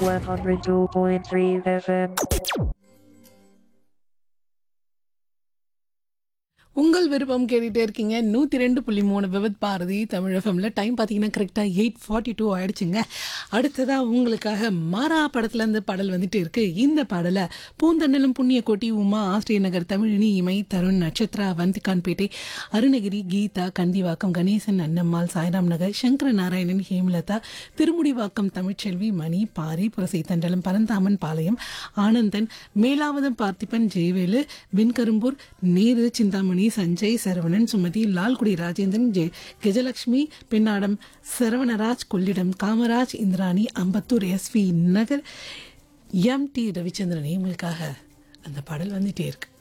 102.3 FM. உங்கள் விருப்பம் கேட்டுட்டே இருக்கீங்க நூற்றி ரெண்டு புள்ளி மூணு விவத் பாரதி தமிழ் எஃப்எம்ல டைம் பார்த்தீங்கன்னா கரெக்டாக எயிட் ஃபார்ட்டி டூ ஆயிடுச்சுங்க அடுத்ததாக உங்களுக்காக மாறா படத்துலேருந்து பாடல் வந்துட்டு இருக்கு இந்த பாடலை பூந்தண்டலம் புண்ணிய கோட்டி உமா ஆஸ்திரிய Nagar Tamizhini Imai Tarun Natchathira Vandhikanpettai Arunagiri Geetha Kandivakkam Ganesan Annammal Sairam Nagar Sankara Narayanan Hemalatha Thirumudivakkam Tamilselvi Mani Pari Purasai Thandalam Paranthaman Palayam Anandan Melavatham Parthiban Jayavelu Venkarumbur Nehru Chintamani Sanjay Saravanan Sumathi Lalgudi Rajendran J Gajalakshmi Pinnadam Saravanaraj Kollidam Kamaraj Indrani Ambattur S V Nagar M D Ravichandran இவங்களுக்காக அந்த பாடல் வந்துட்டே இருக்கு